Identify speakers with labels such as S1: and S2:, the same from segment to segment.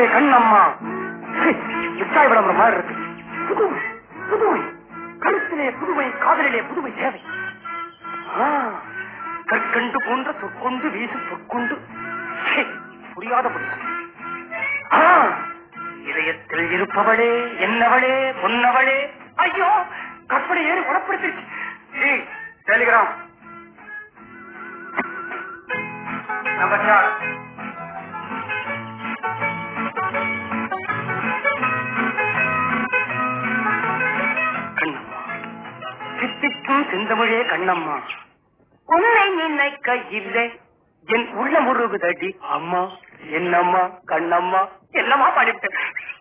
S1: கண்ணம்மா சீ, மிட்டாய் விளம்பரம் மாதிரி இருக்கு புதுமை புதுமை கழுத்திலே புதுமை காதலிலே புதுமை தேவை ஆ, கற்கண்டு போன்ற சொற்கொண்டு வீசு சொற்கொண்டு சீ, புரியாத புரியாது ஆ, இதயத்தில் இருப்பவளே என்னவளே பொன்னவளே ஐயோ கற்பனை ஏறி குணப்படுத்திருச்சு டெலிகிராம் நம்பர் சார் கண்ணம்மா சித்திக்கும் செந்தமிழே கண்ணம்மா உன்னை நினைக்க இல்லை என் உள்ள முருகுதடி அம்மா என்னம்மா கண்ணம்மா என்னம்மா பாடிவிட்டேன்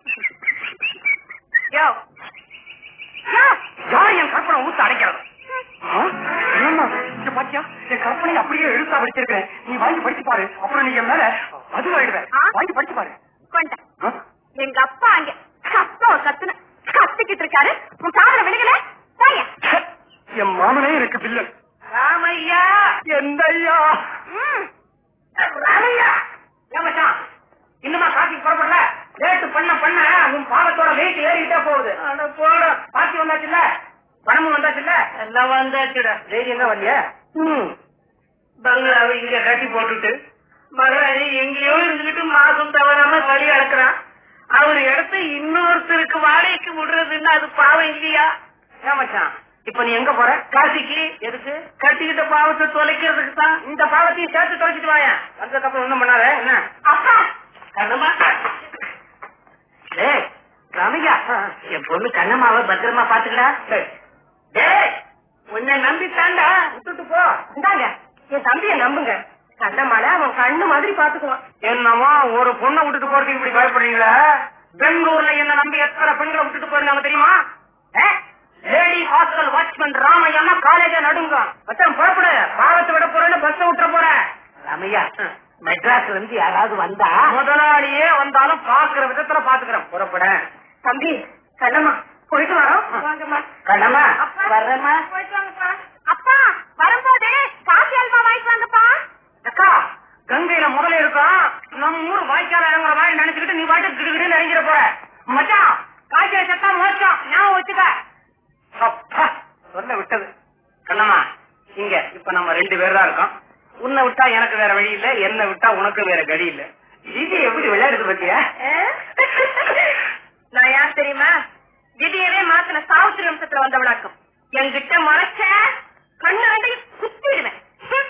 S1: யோ, யோ, யார் என் கற்பனை ஊத்து அடைக்கிறது ஆ? என்னம்மா இங்க பாத்தியா என் கற்பனை அப்படியே எழுத்தா படிச்சிருக்கேன் நீ வாங்கி படிச்சு பாரு அப்புறம் நீ என் மேல மதுவாயிடுவேன்
S2: ஆ?
S1: வாங்கி படிச்சு பாரு
S2: கொண்டா
S1: ஆ?
S2: எங்க அப்பா அங்க கத்தோ கத்துன கத்திக்கிட்டு இருக்காரு உன் காதல விழுகல போய
S1: ச்சே, என் மாமனே இருக்கு பில்லன் ராமையா எந்த ஐயா ராமையா ஏமாச்சான் இன்னுமா காசிக்கு புறப்படல லேட்டு பண்ண பண்ண உன் பாவத்தோட வெயிட் ஏறிக்கிட்டே போகுது போட பாத்தி வந்தாச்சுல்ல பணமும் வந்தாச்சுல்ல எல்லாம் வந்தாச்சுடா தைரியம் தான் வரலையா பங்களாவை இங்க கட்டி போட்டுட்டு மகாராணி எங்கேயோ இருந்துகிட்டு மாசம் தவறாம வழி அளக்குறான் அவர் இடத்த இன்னொருத்தருக்கு வாடகைக்கு விடுறதுன்னு அது பாவம் இல்லையா ஏமாச்சான் இப்ப நீ எங்க போற காசிக்கு எதுக்கு கட்டிக்கிட்ட பாவத்தை தொலைக்கிறதுக்கு தான் இந்த பாவத்தையும் சேர்த்து தொலைச்சிட்டு வாயா வந்ததுக்கு அப்புறம் ஒண்ணும் பண்ணாத என்ன அப்பா கண்ணம்மா டேய் ரமையா என் பொண்ணு கண்ணம்மாவை பத்திரமா பாத்துக்கடா டேய் உன்னை நம்பி தாண்டா விட்டுட்டு போ இந்தாங்க என் தம்பிய நம்புங்க கண்ணம்மால அவன் கண்ணு மாதிரி பாத்துக்குவான் என்னமா ஒரு பொண்ணை விட்டுட்டு போறதுக்கு இப்படி பயப்படுறீங்களா பெங்களூர்ல என்ன நம்பி எத்தனை பெண்களை விட்டுட்டு போயிருந்தாங்க தெரியுமா லேடி ஹாஸ்டல் வாட்ச்மேன் ராமையா காலேஜ நடுங்க மச்சான் புறப்படு பாவத்தை விட போறேன்னு பஸ் விட்டுற போற ராமையா மெட்ராஸ்ல இருந்து யாராவது வந்தா முதலாளியே வந்தாலும் பாக்குற விதத்துல பாத்துக்கிறேன் புறப்பட தம்பி கண்ணம்மா போயிட்டு வரோம்
S2: வாங்கம்மா.
S1: கண்ணம்மா
S2: அப்பா,
S1: வர்றேம்மா
S2: போயிட்டு வாங்கப்பா அப்பா வரும்போது காசி அல்வா வாங்கிட்டு வாங்கப்பா
S1: அக்கா கங்கையில முதல்ல இருக்கும் நம்ம ஊர் வாய்க்கால இறங்குற மாதிரி நினைச்சுக்கிட்டு நீ பாட்டு கிடுகிடுன்னு இறங்கிட போற மச்சான் காய்ச்சல சத்தா மோச்சம் ஞாபகம் வச்சுக்க அப்பா சொல்ல விட்டது கண்ணம்மா இங்க இப்ப நம்ம ரெண்டு பேர் தான் இருக்கோம் உன்னை விட்டா எனக்கு வேற வழி இல்ல என்ன விட்டா உனக்கு வேற கடி இல்ல இது எப்படி விளையாடுது பத்தியா
S2: நான் யார் தெரியுமா விதியவே மாத்தின சாவித்திரி வம்சத்துல வந்தவளாக்கும் என்கிட்ட மறைச்ச கண்ணு ரெண்டையும் குத்திடுவேன் ஹம்.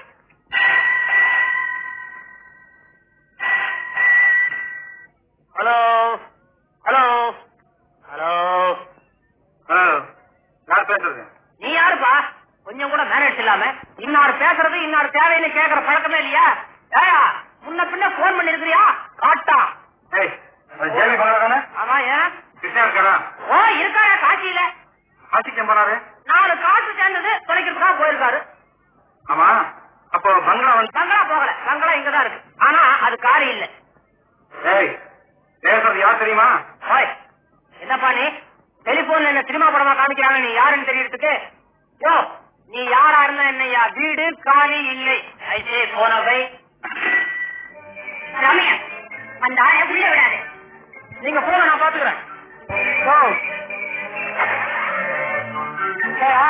S1: ஹலோ ஹலோ ஹலோ ஹலோ யார் பேசுறது நீ யாருப்பா கொஞ்சம் கூட மேனேஜ் இல்லாம இன்னாரு பேசுறது இன்னாரு தேவைன்னு கேக்குற பழக்கமே இல்லையா ஏயா முன்ன பின்ன போன் பண்ணிருக்கிறியா காட்டா
S3: ஜேபி பகலாதானே
S1: ஆமா ஏன்
S3: கிருஷ்ணா இருக்காரா
S1: ஓ இருக்காயா காட்சியில
S3: ஆட்சிக்கு போனாரு
S1: நாலு காசு சேர்ந்தது தொலைக்கிறதுக்காக போயிருக்காரு
S3: ஆமா அப்போ பங்களா வந்து
S1: பங்களா போகல பங்களா இங்கதான் இருக்கு ஆனா அது காரி இல்ல
S3: ஏய் பேசுறது யார் தெரியுமா
S1: ஓய் என்னப்பா நீ டெலிபோன்ல என்ன சினிமா படமா காமிக்கிறாங்க நீ யாருன்னு தெரியறதுக்கு யோ நீ யாரா இருந்தா என்னையா வீடு காலி இல்லை ஐசே போனவை
S2: ரம்யா அந்த ஆளை உள்ள விடாது
S1: நீங்க போன நான் பாத்துக்கிறேன் ஓ ஏயா?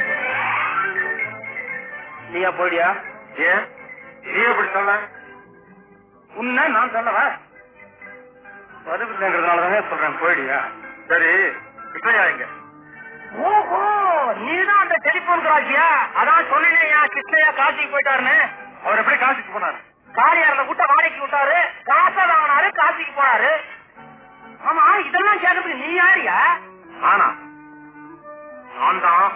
S1: நீயா போடியா
S3: ஏன் நீ எப்படி சொல்ல
S1: உன்ன நான் சொல்லவா வருதுங்கிறதுனாலதானே சொல்றேன் போயிடியா
S3: சரி கிருஷ்ணயா எங்க
S1: ஓஹோ நீதான் அந்த டெலிபோன் ராஜியா அதான் சொன்னேயா கிருஷ்ணயா காசிக்கு போயிட்டாருன்னு
S3: அவர் எப்படி காசிக்கு போனாரு
S1: காரியார்ல கூட்ட வாடகைக்கு விட்டாரு காசை வாங்கினாரு காசிக்கு போனாரு ஆமா இதெல்லாம் கேட்கறதுக்கு நீ யாரியா
S3: ஆனா நான் தான்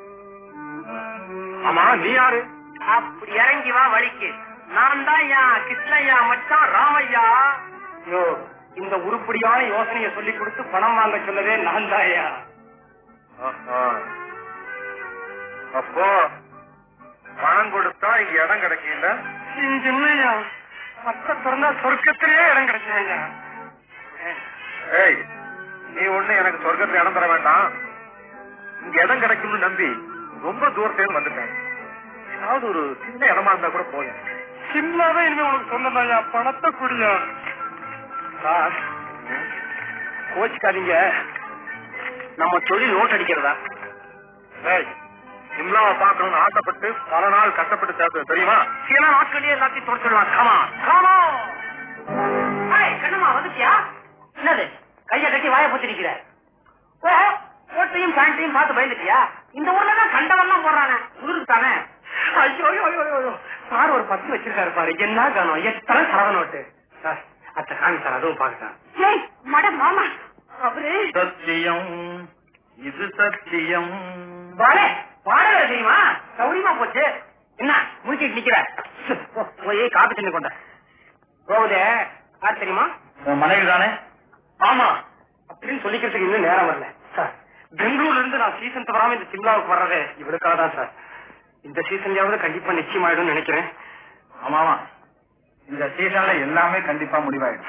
S3: ஆமா நீ யாரு
S1: அப்படி இறங்கி வா வழிக்கு நான் தான் யா கிருஷ்ணய்யா மச்சான் ராமையா யோ இந்த உருப்படியான யோசனையை சொல்லி கொடுத்து பணம் வாங்க சொன்னதே நான் தான்யா
S3: ஆஹா. அப்போ பணம் கொடுத்தா இங்க இடம் கிடைக்கல
S1: சின்னய்யா பக்க திறந்தா சொர்க்கத்திலேயே இடம் கிடைச்சேங்க
S3: ஏய் நீ ஒண்ணு எனக்கு சொர்க்கத்துல இடம் தர வேண்டாம் இங்க இடம் கிடைக்கும்னு நம்பி ரொம்ப தூரத்துல இருந்து வந்துட்டேன் ஏதாவது ஒரு சின்ன இடமா இருந்தா கூட போதும்
S1: சிம்லாவே இனிமே உனக்கு சொந்தம் பணத்தை குடியா கோச்சுக்காதீங்க நம்ம தொழில் நோட் அடிக்கிறதா
S3: ஏய், சிம்லாவை பார்க்கணும்னு ஆசைப்பட்டு பல நாள் கஷ்டப்பட்டு சேர்த்து தெரியுமா
S1: சில நாட்களே எல்லாத்தையும் தொடச்சிடலாம் கமா கமா கண்ணம்மா வந்துட்டியா என்னது கைய கட்டி வாய போத்திருக்கிற கோட்டையும் பேண்ட்டையும் பார்த்து பயந்துட்டியா இந்த ஊர்ல தான் கண்டவெல்லாம் போடுறானே ஊருக்கு தானே ஐயோ ஐயோ ஐயோ ஐயோ சார் ஒரு பத்து வச்சிருக்காரு பாரு என்ன காணும் எத்தனை சரவ நோட்டு சார் அத்தை காமி சார் அதுவும் பாக்குறேன்
S2: மட மாமா அவரு
S3: சத்தியம் இது சத்தியம்
S1: வாடே வாடகை தெரியுமா சௌரியமா போச்சு என்ன முடிச்சிட்டு நிக்கிற போ, போய் காப்பி தண்ணி கொண்ட போகுதே யார் தெரியுமா
S3: உன் மனைவி தானே
S1: ஆமா அப்படின்னு சொல்லிக்கிறதுக்கு இன்னும் நேரம் வரல சார் பெங்களூர்ல இருந்து நான் சீசன் தவறாம இந்த சிம்லாவுக்கு வர்றதே இவளுக்காக தான் சார் இந்த சீசன்லயாவது கண்டிப்பா நிச்சயமாயிடும் நினைக்கிறேன்
S3: ஆமா ஆமா இந்த சீசன்ல எல்லாமே கண்டிப்பா முடிவாயிடும்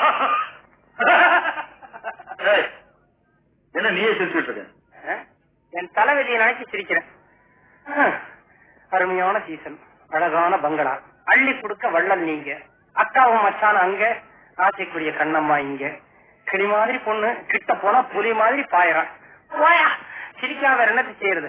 S3: ஏய், என்ன நீயே சிரிச்சுட்டு இருக்க
S1: அஹ், என் தலைவலியை நினைச்சு சிரிக்கிறேன் அஹ், அருமையான சீசன் அழகான பங்களா அள்ளி கொடுக்க வள்ளல் நீங்க அக்காவும் மச்சான் அங்க ஆசைக்குரிய கண்ணம்மா இங்க கிளி மாதிரி பொண்ணு கிட்ட போனா புலி மாதிரி பாயறான் போயா சிரிக்காம வேற என்னத்தை செய்யறது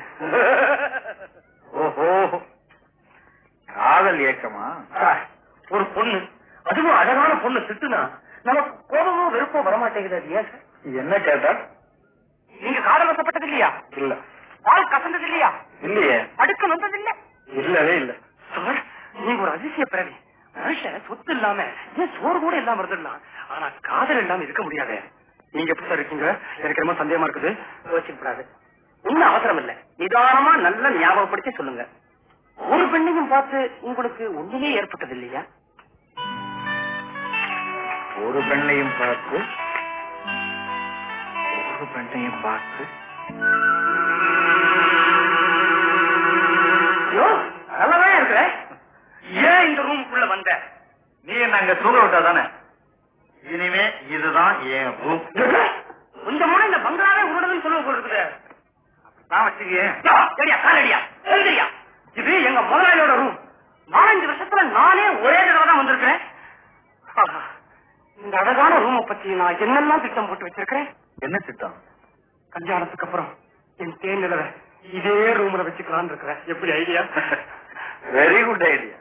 S3: ஓஹோ காதல் ஏக்கமா
S1: சார், ஒரு பொண்ணு அதுவும் அழகான பொண்ணு திட்டுனா நமக்கு கோபமோ வெறுப்போ வரமாட்டேங்குது அது ஏன் சார்
S3: என்ன கேட்டா
S1: நீங்க காதல் வசப்பட்டது இல்லையா
S3: இல்ல
S1: பால் கசந்தது இல்லையா
S3: இல்லையே
S1: அடுக்க வந்தது இல்ல
S3: இல்லவே இல்ல
S1: சார் நீங்க ஒரு அதிசய பிறவி மனுஷன் சொத்து இல்லாம ஏன் சோறு கூட இல்லாம இருந்துடலாம் ஆனா காதல் இல்லாம இருக்க முடியாது நீங்க எப்படி சார் இருக்கீங்க எனக்கு ரொம்ப சந்தேகமா இருக்குது யோசிக்கப்படாது ஒன்னும் அவசரம் இல்ல நிதானமா நல்ல ஞாபகப்படுத்தி சொல்லுங்க ஒரு பெண்ணையும் பார்த்து உங்களுக்கு ஒண்ணுமே ஏற்பட்டது இல்லையா
S3: ஒரு பெண்ணையும் பார்த்து ஒரு பெண்ணையும் பார்த்து
S1: ஐயோ, நல்லாதான் இருக்கிற ஏன் இந்த ரூமுக்குள்ள வந்த
S3: நீ என்ன அங்க தூங்க விட்டா தானே இனிமே இதுதான் என் ரூம்
S1: கொஞ்சம் முறை இந்த பங்களாவே உருடுதுன்னு சொல்லுவ போல இருக்குது
S3: நான் வச்சுக்கேன்
S1: யா, சரியா, காலடியா, எழுந்திரியா. இது எங்க முதலாளியோட ரூம் நாலஞ்சு வருஷத்துல நானே ஒரே தடவை தான் வந்திருக்கிறேன் ஆஹா, இந்த அழகான ரூமை பத்தி நான் என்னெல்லாம் திட்டம் போட்டு வச்சிருக்கிறேன்
S3: என்ன திட்டம்
S1: கல்யாணத்துக்கு அப்புறம் என் தேன் நிலவை இதே ரூம்ல வச்சுக்கலாம்னு இருக்கிறேன் எப்படி ஐடியா
S3: வெரி குட் ஐடியா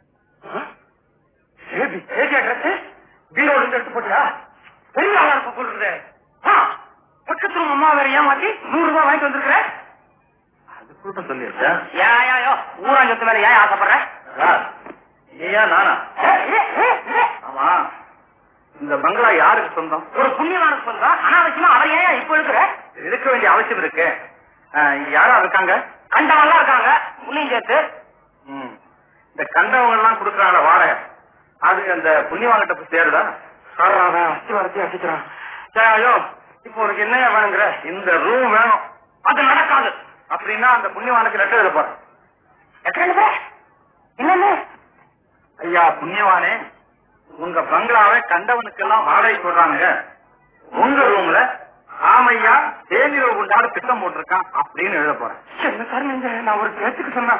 S1: சேபி சேபி அட்ரஸ் பீரோல இருந்து எடுத்து போட்டியா பெரிய ஆளா இருக்க போடுறது பக்கத்து ரூம் அம்மா வேற ஏமாத்தி நூறு ரூபாய் வாங்கிட்டு வந்திருக்கிறேன்
S3: அது கூட சொல்லிருச்சா
S1: யா யா யோ ஊராஞ்சத்து மேல ஏன் ஆசைப்படுற
S3: நீயா நானா ஆமா இந்த பங்களா யாருக்கு சொந்தம்
S1: ஒரு புண்ணியவானுக்கு சொந்தா அனாவசியமா அவர் ஏன் இப்ப இருக்கிற
S3: இருக்க வேண்டிய அவசியம் இருக்கு அஹ், யாரா இருக்காங்க
S1: கண்டவெல்லாம் இருக்காங்க புண்ணியம் சேர்த்து
S3: ம். இந்த கண்டவங்க எல்லாம் கொடுக்கறாங்க வாடகை அது அந்த புண்ணியவாங்கிட்ட போய் சேருதா
S1: அவன் அஸ்தி வரத்தி அசிக்கிறான் ஐயோ இப்போ உனக்கு என்ன வேணுங்கிற
S3: இந்த ரூம் வேணும்
S1: அது நடக்காது
S3: அப்படின்னா அந்த புண்ணியவானுக்கு லெட்டர் எழுத போறேன்
S1: எத்தனை என்னன்னு
S3: ஐயா புண்ணியவானே உங்க பங்களாவை கண்டவனுக்கெல்லாம் வாடகை சொல்றாங்க உங்க ரூம்ல ஆமையா தேநீர் உண்டான திட்டம் போட்டிருக்கான் அப்படின்னு எழுத போறேன்
S1: என்ன சார் நீங்க நான் ஒரு பேச்சுக்கு சொன்னா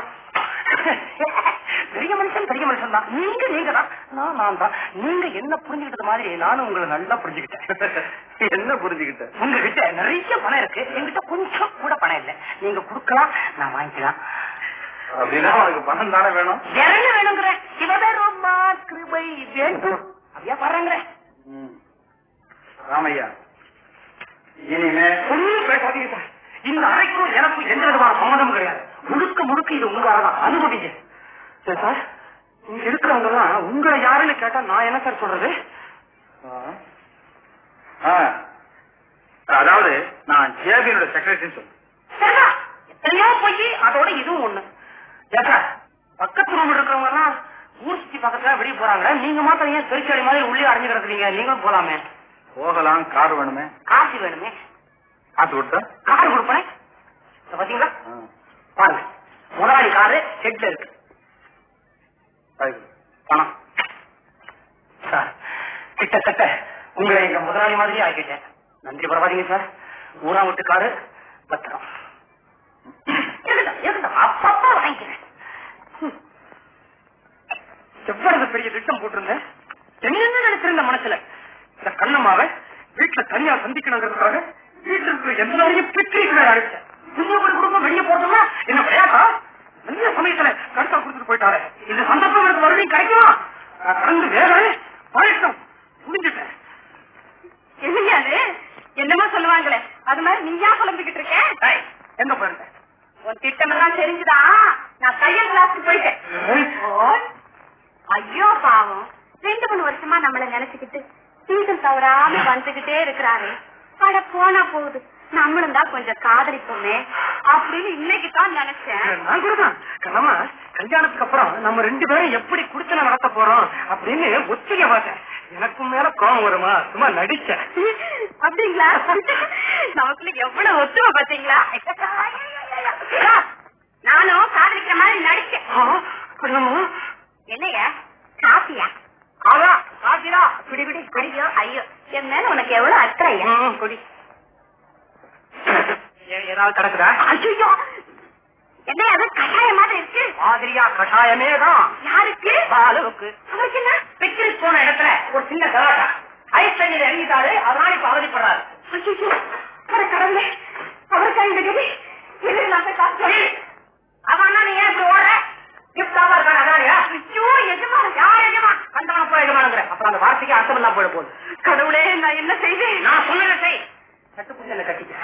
S1: பெரிய மனுஷன் பெரிய மனுஷன் தான் நீங்க நீங்க தான் நான் நான் தான் நீங்க என்ன புரிஞ்சுக்கிட்டது மாதிரி நானும் உங்களை நல்லா புரிஞ்சுக்கிட்டேன்
S3: என்ன புரிஞ்சுக்கிட்ட
S1: உங்ககிட்ட நிறைய பணம் இருக்கு என்கிட்ட கொஞ்சம் கூட பணம் இல்ல நீங்க கொடுக்கலாம் நான் வாங்கிக்கலாம்
S3: அப்படின்னா உனக்கு பணம் தானே வேணும்
S1: இறங்க வேணுங்கிற சிவபெருமா கிருபை வேண்டும் அப்படியா பாருங்கிற
S3: ம். ராமையா இனிமே
S1: ஒண்ணும் பேசாதீங்க சார் இந்த அறைக்கும் எனக்கும் எந்த விதமான சம்மந்தமும் கிடையாது முழுக்க முழுக்க இது உங்க அறைதான் அனுபவிங்க சரி சார் இங்க இருக்கிறவங்க எல்லாம் உங்களை யாருன்னு கேட்டா நான் என்ன சார் சொல்றது
S3: ஆ. அதாவது நான் ஜேபியோட செக்ரட்டரின்னு சொல்றேன்
S1: சரிதா எத்தனையோ போய் அதோட இதுவும் ஒண்ணு ஏன் சார் பக்கத்து ரூம் இருக்கிறவங்க எல்லாம் ஊர் சுத்தி பக்கத்துல வெளியே போறாங்க நீங்க மாத்திரம் ஏன் பெருச்சாடி மாதிரி உள்ளே அடைஞ்சு கிடக்குறீங்க நீங்களும் போலாமே
S3: போகலாம் கார் வேணுமே
S1: காசு வேணுமே
S3: காசு கொடுத்தா
S1: கார் கொடுப்பேன் இத பாத்தீங்களா பாருங்க முதலாளி காரு ஷெட்ல இருக்கு பணம் சார் கிட்டத்தட்ட உங்களை எங்க முதலாளி மாதிரியே ஆக்கிட்டேன் நன்றி பரவாதீங்க சார் ஊரா வீட்டுக்காரு பத்திரம் இருக்கட்டும், இருக்கட்டும். அப்பப்ப வாங்கிக்கிறேன் ஹம். எவ்வளவு பெரிய திட்டம் போட்டிருந்தேன் என்ன நினைச்சிருந்த மனசுல இந்த கண்ணம்மாவை
S3: வீட்டுல தனியா சந்திக்கணுங்கிறதுக்காக வீட்டுல இருக்கிற எல்லாரையும் பிக்னிக் அழைச்சேன் புதிய ஒரு குடும்பம் வெளியே போட்டோம்னா என்ன விளையாட்டா நல்ல சமயத்துல கருத்தா கொடுத்துட்டு போயிட்டாரு இந்த சந்தர்ப்பம் எனக்கு மறுபடியும் கிடைக்குமா நான் கடந்து வேற பழக்கம் முடிஞ்சிட்டேன்
S2: என்னையா அது என்னமோ சொல்லுவாங்களே அது மாதிரி நீயா குழம்பிக்கிட்டு இருக்க
S3: ஏய், எங்க போயிருந்தேன்
S2: உன் திட்டமெல்லாம் தெரிஞ்சுதான் நான் தையல் கிளாஸ்க்கு போயிட்டேன் ஐயோ பாவம் ரெண்டு மூணு வருஷமா நம்மள நினைச்சுக்கிட்டு சீசன் தவறாம வந்துகிட்டே இருக்கிறாரு அட போனா போகுது நம்மளும் தான் கொஞ்சம் காதலிப்போமே அப்படின்னு இன்னைக்கு தான் நினைச்சேன்
S3: நான் கூட தான் கிழமை கல்யாணத்துக்கு அப்புறம் நம்ம ரெண்டு பேரும் எப்படி குடிச்சன நடத்த போறோம் அப்படின்னு ஒத்திகை பார்த்தேன் எனக்கும் மேல கோபம் வருமா சும்மா நடிச்சேன்
S2: அப்படிங்களா நமக்குள்ள எவ்வளவு ஒத்துமை பாத்தீங்களா நானும் காதலிக்கிற மாதிரி நடிச்சேன்
S3: ஆ, என்னமோ?
S2: என்னையா காப்பியா
S3: அதான், சாத்திரா, பிடி பிடி
S2: ஐயோ ஐயோ என் மேல உனக்கு எவ்வளவு அக்கறையா
S3: ம், கொடி ஏ- ஏதாவது கிடக்குதா
S2: ஐயோ என்ன அது கஷாய மாதிரி இருக்கு
S3: மாதிரியா கஷாயமே தான்
S2: யாருக்கு
S3: பாலுவுக்கு
S2: அவருக்கு என்ன
S3: பிக்னிக் போன இடத்துல ஒரு சின்ன கலாட்டா ஐஸ் தண்ணியில் இறங்கிட்டாரு அதனால இப்ப அவதிப்படுறாரு
S2: ஐயோ அட கடவுளே அவருக்கா இந்த கதி எதிரி நான் போய் காசு
S3: அவன் நீ ஏன் இப்படி ஓடுற கிஃப்டாவா இருக்கான் அதானியா
S2: ஐயோ எஜமா யார் எஜமா
S3: கண்டவன போய் எஜமானுங்கிற அப்புறம் அந்த வார்த்தைக்கு அர்த்தம் இல்லாம போயிட போகுது
S2: கடவுளே நான் என்ன செய்வேன்
S3: நான் சொன்னதை செய் கட்டுப்புள்ள என்ன கட்டிக்க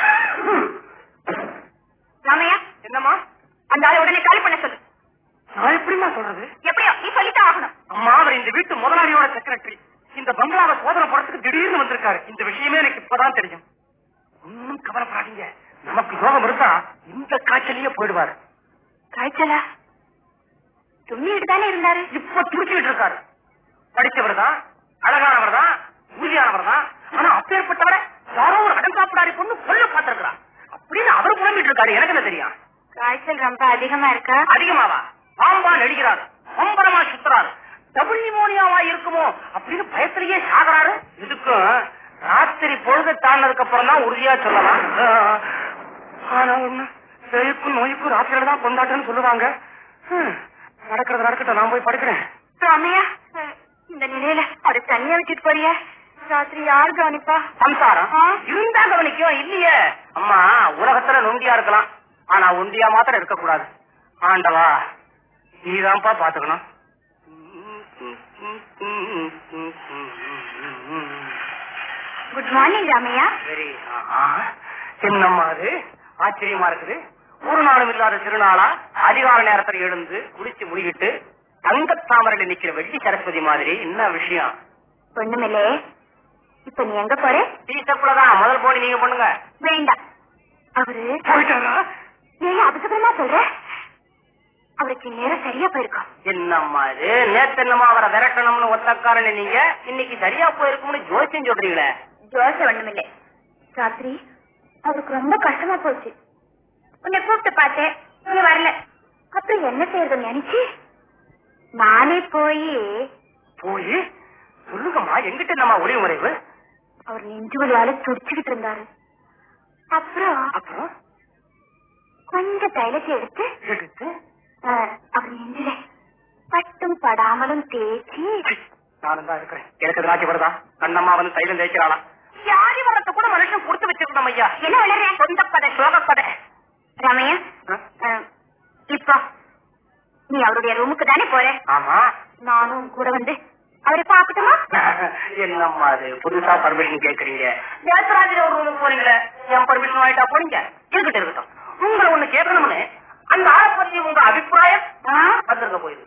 S2: ராமையா
S3: என்னம்மா
S2: அந்த ஆளை உடனே காலி பண்ண சொல்லு
S3: நான் எப்படிமா சொல்றது
S2: எப்படியோ நீ சொல்லித்தான் ஆகணும்
S3: அம்மா அவர் இந்த வீட்டு முதலாளியோட செக்ரட்டரி இந்த பங்களாவை சோதனை போறதுக்கு திடீர்னு வந்திருக்காரு இந்த விஷயமே எனக்கு இப்பதான் தெரியும் ஒன்னும் கவலைப்படாதீங்க நமக்கு யோகம் இருந்தா இந்த காய்ச்சலையே போயிடுவாரு
S2: காய்ச்சலா தும்மிட்டு தானே இருந்தாரு
S3: இப்ப துடிச்சுக்கிட்டு இருக்காரு படிச்சவர் தான் அழகானவர் தான் உறுதியானவர் தான் ஆனா அப்பேற்பட்டவரை யாரோ ஒரு அடங்காப்பிடாரி பொண்ணு கொல்ல பார்த்திருக்கிறான் அப்படின்னு அவரு புலம்பிட்டு இருக்காரு எனக்கு என்ன தெரியும்
S2: காய்ச்சல் ரொம்ப அதிகமா இருக்கா
S3: அதிகமாவா பாம்பா நடிக்கிறாரு பம்பரமா சுத்துறாரு டபுள் நிமோனியாவா இருக்குமோ அப்படின்னு பயத்திலேயே சாகுறாரு இதுக்கும் ராத்திரி பொழுது தாண்டதுக்கு அப்புறம் தான் உறுதியா சொல்லலாம் ஆனா ஒண்ணு பேய்க்கும் நோய்க்கும் ராத்திரியில தான் கொண்டாட்டம்னு சொல்லுவாங்க ஹம், நடக்கிறது நடக்கட்டும் நான் போய் படுக்கிறேன்
S2: ராமையா இந்த நிலையில அவரை தனியா விட்டுட்டு போறிய ராத்திரி யார் கவனிப்பா
S3: சம்சாரம்
S2: ஆ?
S3: இருந்தா கவனிக்கும் இல்லையே அம்மா உலகத்துல நொண்டியா இருக்கலாம் ஆனா ஒண்டியா மாத்திரம் இருக்க கூடாது ஆண்டவா நீதான்ப்பா பாத்துக்கணும்
S2: குட் மார்னிங் ராமையா
S3: சரி என்னம்மா அது ஆச்சரியமா இருக்குது ஒரு நாளும் இல்லாத திருநாளா அதிகால நேரத்துல எழுந்து குடிச்சு முடிக்கிட்டு தங்க தாமரையில நிக்கிற வெள்ளி சரஸ்வதி மாதிரி என்ன விஷயம்
S2: ஒண்ணுமில்லே இப்ப நீ எங்க போற
S3: டீ ஸ்டெப்லதான் முதல் போடி நீங்க பண்ணுங்க
S2: வேண்டாம் அவரு
S3: போயிட்டாரா
S2: ஏன் அவசரமா சொல்ற அவருக்கு நேரம் சரியா போயிருக்கோம்
S3: என்னம்மா இது நேத்து என்னம்மா அவரை விரட்டணும்னு ஒத்தக்காரன் நீங்க இன்னைக்கு சரியா போயிருக்கும்னு ஜோசியம் சொல்றீங்களே
S2: ஜோச ஒண்ணுமில்லை ராத்திரி அவருக்கு ரொம்ப கஷ்டமா போச்சு உன்னை கூப்பிட்டு பார்த்தேன் நீ வரல அப்புறம் என்ன செய்யறதுன்னு நினைச்சு நானே போய்
S3: போய் சொல்லுங்கம்மா எங்கிட்ட நம்ம ஒளிவு முறைவு
S2: அவர் நெஞ்சு வலியால துடிச்சுக்கிட்டு இருந்தாரு அப்புறம்
S3: அப்புறம்
S2: கொஞ்சம் தைலத்தை எடுத்து
S3: எடுத்து
S2: அஹ், அவர் நெஞ்சில பட்டும் படாமலும் தேய்ச்சி
S3: நானும் தான் இருக்கிறேன் எனக்கு திராட்சை வருதா கண்ணம்மா வந்து தைலம் தேய்க்கிறாளா யாரி வரத்தை கூட மனுஷன் கொடுத்து வச்சிருக்கணும் ஐயா
S2: என்ன வளர்ற
S3: சொந்த பதை சோக பதை
S2: ரமையா
S3: ஆ?
S2: அஹ், இப்போ நீ அவருடைய ரூமுக்கு தானே போற
S3: ஆமா
S2: நானும் கூட வந்து அவரை பாக்கட்டுமா
S3: என்னம்மா அது புதுசா பர்மிஷன் கேக்குறீங்க நேசராஜில ஒரு ரூமுக்கு போறீங்களே என் பர்மிஷன் வாங்கிட்டா போறீங்க இருக்கட்டும் இருக்கட்டும் உங்களை ஒண்ணு கேட்கணும்னு அந்த ஆளை பத்தி உங்க அபிப்பிராயம்
S2: ஆ?
S3: வந்துருங்க போயிரு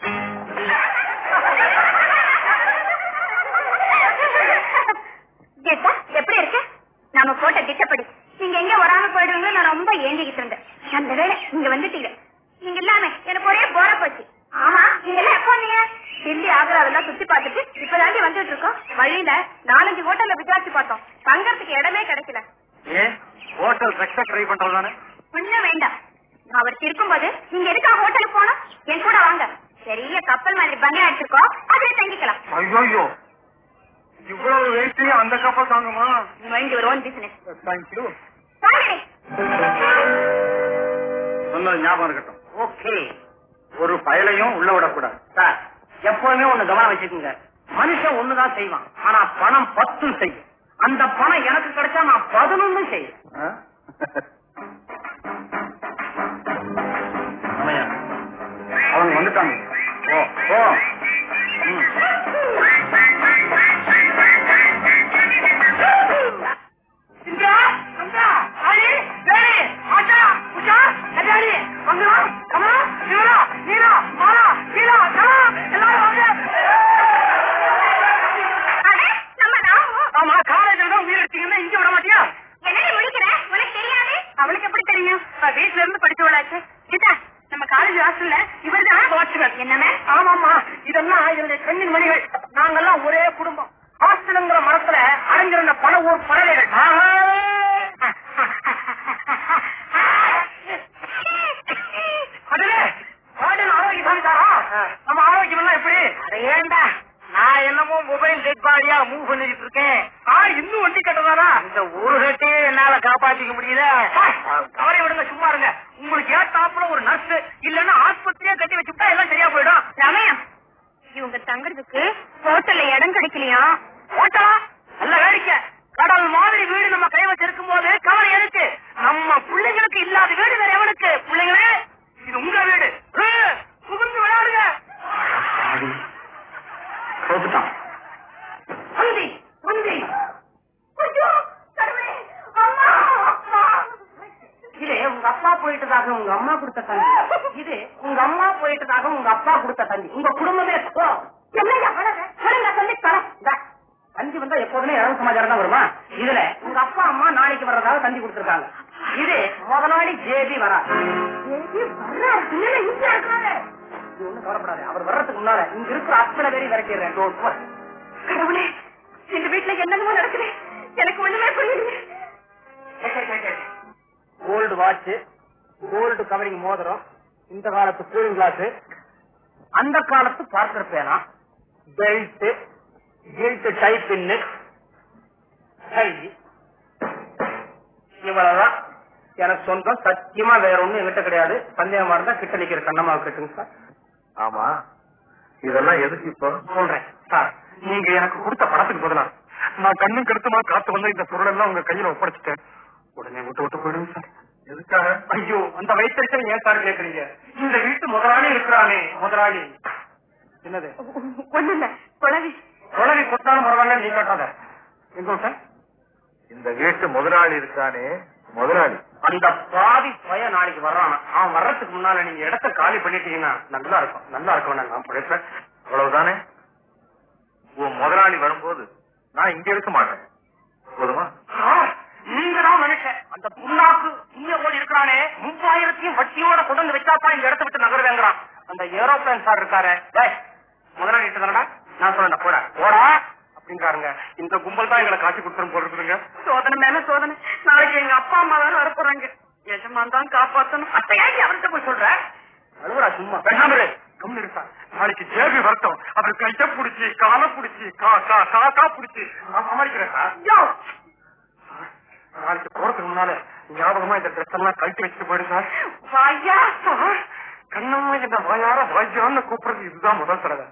S2: கீதா, எப்படி இருக்கு நாம போட்ட திட்டப்படி நீங்க எங்க வராம போயிடுவீங்களோ நான் ரொம்ப ஏங்கிக்கிட்டு இருந்தேன் அந்த வேலை நீங்க வந்துட்டீங்க நீங்க இல்லாம எனக்கு ஒரே போற போச்சு ஆமா நீங்க எல்லாம் எப்போ வந்தீங்க டெல்லி ஆக்ராவெல்லாம் சுத்தி பார்த்துட்டு இப்பதாண்டி வந்துட்டு இருக்கோம் வழியில நாலஞ்சு ஹோட்டல்ல விசாரிச்சு பார்த்தோம் தங்கறதுக்கு இடமே கிடைக்கல
S3: ஏன் ஹோட்டல் ரெக்ஸா ட்ரை பண்றது தானே
S2: ஒண்ணும் வேண்டாம் நான் அவருக்கு இருக்கும்போது நீங்க எதுக்கா ஹோட்டலுக்கு போனோம் என் கூட வாங்க பெரிய கப்பல் மாதிரி பங்களா எடுத்துக்கோ அதுல தங்கிக்கலாம்
S3: ஐயோ இவ்வளவு வெயிட் அந்த கப்பல் தாங்குமா
S2: mind your own business
S3: thank you
S2: வாங்கடி
S3: சொன்னது ஞாபகம் இருக்கட்டும் ஓகே ஒரு பயலையும் உள்ள விடக்கூடாது சார் எப்பவுமே ஒண்ணு கவனம் வச்சுக்கோங்க மனுஷன் ஒண்ணுதான் செய்வான் ஆனா பணம் பத்தும் செய்யும் அந்த பணம் எனக்கு கிடைச்சா நான் பதினொன்னு செய்வேன் அவங்க வந்துட்டாங்க ஓ ஓ ம். இங்க, அங்க, ஆயி, வேலி, ஆச்சா, உஷா, கல்யாணி, மங்களம், கமலம், சிவரா, நீரா, மாலா, கீழா, கலா, எல்லாரும் வாங்க.
S2: அடே, நம்ம ராமு.
S3: ஆமா காலேஜ்ல தான் உயிர் எடுத்தீங்கன்னா இங்க விட மாட்டியா
S2: என்னடி முழிக்கிற? உனக்கு தெரியாது?
S1: அவளுக்கு எப்படி தெரியும் நான் வீட்ல இருந்து படிச்சவளாச்சு கீதா நம்ம காலேஜ் ஹாஸ்டல்ல இவர்தான் வாட்ச்மேன்
S2: என்ன மேம்?
S3: ஆமாமா இதெல்லாம் என்னுடைய கண்ணின் மணிகள் நாங்கெல்லாம் ஒரே குடும்பம் ஹாஸ்டலுங்கிற மரத்துல அடைஞ்சிருந்த பல ஊர் பறவைகள் அதுலே வார்டன் ஆரோக்கியசாமி தாரா நம்ம ஆரோக்கியம் எல்லாம் எப்படி ஏண்டா நான் என்னமோ மொபைல் டெட் பாடியா மூவ் பண்ணிட்டு இருக்கேன் ஆ இன்னும் வண்டி கட்டதானா இந்த ஒரு கட்டையே என்னால காப்பாத்திக்க முடியல கவலை விடுங்க சும்மா இருங்க உங்களுக்கு ஏத்தாப்புல ஒரு நர்ஸ் இல்லன்னா ஆஸ்பத்திரியா கட்டி வச்சுட்டா எல்லாம் சரியா போயிடும்
S2: ரமயம், இவங்க தங்குறதுக்கு ஹோட்டல்ல இடம் கிடைக்கலையா
S3: ஓட்டா நல்ல வேடிக்கை கடல் மாதிரி வீடு நம்ம கை வச்சிருக்கும் போது கவலை எதுக்கு நம்ம பிள்ளைங்களுக்கு இல்லாத வீடு வேற எவனுக்கு பிள்ளைங்களே இது உங்க வீடு ஏ, புகுந்து விளையாடுங்க தோத்துட்டான் வந்தி வந்தி
S2: ஐயோ, கடவுளே, அம்மா, அம்மா.
S3: இது உங்க அப்பா போயிட்டதாக உங்க அம்மா கொடுத்த தந்தி இது உங்க அம்மா போயிட்டதாக உங்க அப்பா கொடுத்த தந்தி உங்க குடும்பமே போ.
S2: என்னய்யா வளர? சொல்லுங்க, சொல்லி தொலை.
S3: இந்தா, தந்தி வந்தா எப்போதுமே இறவு சமாச்சாரம் தான் வருமா இதுல உங்க அப்பா அம்மா நாளைக்கு வர்றதாக தந்தி கொடுத்திருக்காங்க இது முதலாளி ஜேபி வரா
S2: ஏய், வர்றாரு. பின்னால இங்க இருக்காரு.
S3: இது ஒண்ணும் கவலைப்படாது அவர் வர்றதுக்கு முன்னால இங்க இருக்கிற அத்தனை பேரையும் விரட்டிடுறேன் Don't worry.
S1: கடவுளே இந்த வீட்டுல என்னென்னமோ நடக்குது எனக்கு ஒண்ணுமே புரியல
S3: கோல்டு வாட்ச் கோல்டு கவரிங் மோதிரம் இந்த காலத்து கூலிங் கிளாஸ் அந்த காலத்து பார்க்கர் பேனா பெல்ட் கில்ட் டை பின்னு கை இவ்வளவுதான் எனக்கு சொந்தம் சத்தியமா வேற ஒண்ணும் எங்கிட்ட கிடையாது சந்தேகமா இருந்தா கிட்ட நிக்கிற கண்ணம்மா கட்டுங்க சார்
S4: ஆமா இதெல்லாம் எதுக்கு இப்போ
S3: சொல்றேன் சார் நீங்க எனக்கு கொடுத்த பணத்துக்கு பதிலா நான் கண்ணும் கருத்துமா காத்து வந்த இந்த பொருள் எல்லாம் உங்க கையில ஒப்படைச்சிட்டேன் உடனே விட்டு விட்டு போயிடுங்க சார்
S4: எதுக்காக
S3: ஐயோ அந்த வயிற்றுச்சல் ஏன் சார் கேக்குறீங்க இந்த வீட்டு முதலாளி இருக்கிறானே முதலாளி என்னது
S1: ஒண்ணு இல்ல குழவி
S3: குழவி கொட்டாலும் பரவாயில்ல நீ கட்டாத எங்க சார்
S4: இந்த வீட்டு முதலாளி இருக்கானே முதலாளி
S3: அந்த பாதி பய நாளைக்கு வர்றான் அவன் வர்றதுக்கு முன்னால நீங்க இடத்த காலி பண்ணிட்டீங்கன்னா நல்லா இருக்கும் நல்லா இருக்கும் நான் பிழைப்பேன்
S4: அவ்வளவுதானே உன் முதலாளி வரும்போது நான் இங்க இருக்க மாட்டேன் போதுமா
S3: சார், நீங்க தான் மனுஷன் அந்த புண்ணாக்கு இங்க ஓடி இருக்கிறானே மூவாயிரத்தையும் வட்டியோட கொண்டு வந்து வச்சாப்பா இந்த இடத்த விட்டு நகருவேங்கிறான் அந்த ஏரோப்ளேன் சார் இருக்காரு டேய், முதலாளி கிட்ட தானடா நான் சொல்றேன் போட போடா அப்படிங்கிறாருங்க இந்த கும்பல் தான் எங்களை காட்சி கொடுத்துரும் போல இருக்குதுங்க
S1: சோதனை மேல சோதனை நாளைக்கு எங்க அப்பா அம்மா வேற வரப்போறாங்க எஜமான் தான் காப்பாத்தணும்
S3: அத்தையாக்கி அவர்கிட்ட போய் சொல்ற அழுவுறா சும்மா பேசாம இரு. கம்முனு இருப்பா நாளைக்கு ஜேபி வரட்டும் அவர் கைய புடிச்சு காலை புடிச்சு கா கா கா கா புடிச்சு நான் சமாளிக்கிறேன் சார் யோ! நாளைக்கு போறதுக்கு முன்னால ஞாபகமா இந்த ட்ரெஸ் எல்லாம் கழட்டி வச்சுட்டு போயிடு சார்
S1: வாயா
S3: சார், கண்ணம்மா என்ன வாயார வாய்யான்னு கூப்பிடுறது இதுதான் முதல் தடவை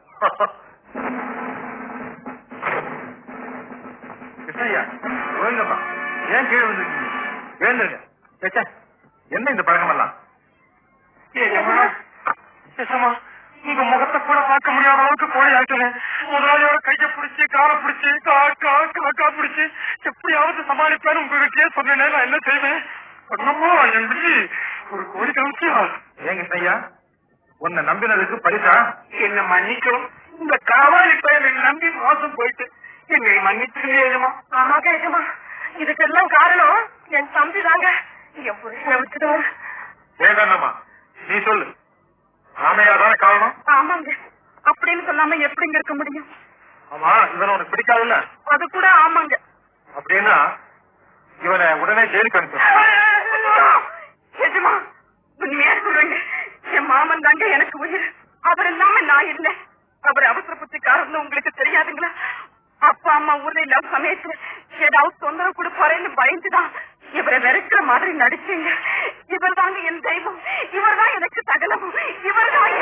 S4: கிருஷ்ணய்யா கோவிந்தப்பா ஏன் கீழே வந்துருக்கீங்க எழுந்துருங்க ச்சே, ச்சே. என்ன இந்த பழக்கம் எல்லாம்
S3: ஏம்மா, ஏசம்மா, உங்க முகத்தை கூட பார்க்க முடியாத அளவுக்கு கோழி ஆயிட்டேன் முதலாளியோட கைய பிடிச்சி காலை பிடிச்சி கா கா கா கா பிடிச்சி எப்படியாவது சமாளிப்பேன்னு உங்ககிட்டயே சொன்னேனே நான் என்ன செய்வேன் அண்ணம்மா என் விழி ஒரு கோழி கமிச்சியா
S4: ஏன் கிருஷ்ணய்யா உன்னை நம்பினதுக்கு பரிசா
S3: என்ன மன்னிக்கணும் இந்த காவாலி பையனை நம்பி மோசம் போயிட்டு என்னை மன்னிச்சிருந்தேமா
S1: ஆமா கேக்குமா இதுக்கெல்லாம் காரணம் என் தம்பி தாங்க என் புருஷனை விட்டுடுவோம்
S4: வேண்டாம்மா நீ சொல்லு ராமையா தானே காரணம்
S1: ஆமாங்க அப்படின்னு சொல்லாம எப்படிங்க இருக்க முடியும்
S4: ஆமா இவன் உனக்கு பிடிக்காதுல்ல
S1: அது கூட ஆமாங்க
S4: அப்படின்னா இவனை உடனே ஜெயிலுக்கு அனுப்பு
S1: எஜமா உண்மையா சொல்றேங்க என் மாமன் தாங்க எனக்கு உயிர் அவர் இல்லாம நான் இல்ல அவர் அவசர புத்திக்காரர்னு உங்களுக்கு தெரியாதுங்களா அப்பா அம்மா ஊர்ல இல்லாத சமயத்துல ஏதாவது தொந்தரவு கொடுப்பாரேன்னு பயந்துதான் இவரை வெறுக்கிற மாதிரி நடிச்சீங்க இவர் தாங்க என் தெய்வம் இவர் தான் எனக்கு சகலமும் இவர் தான்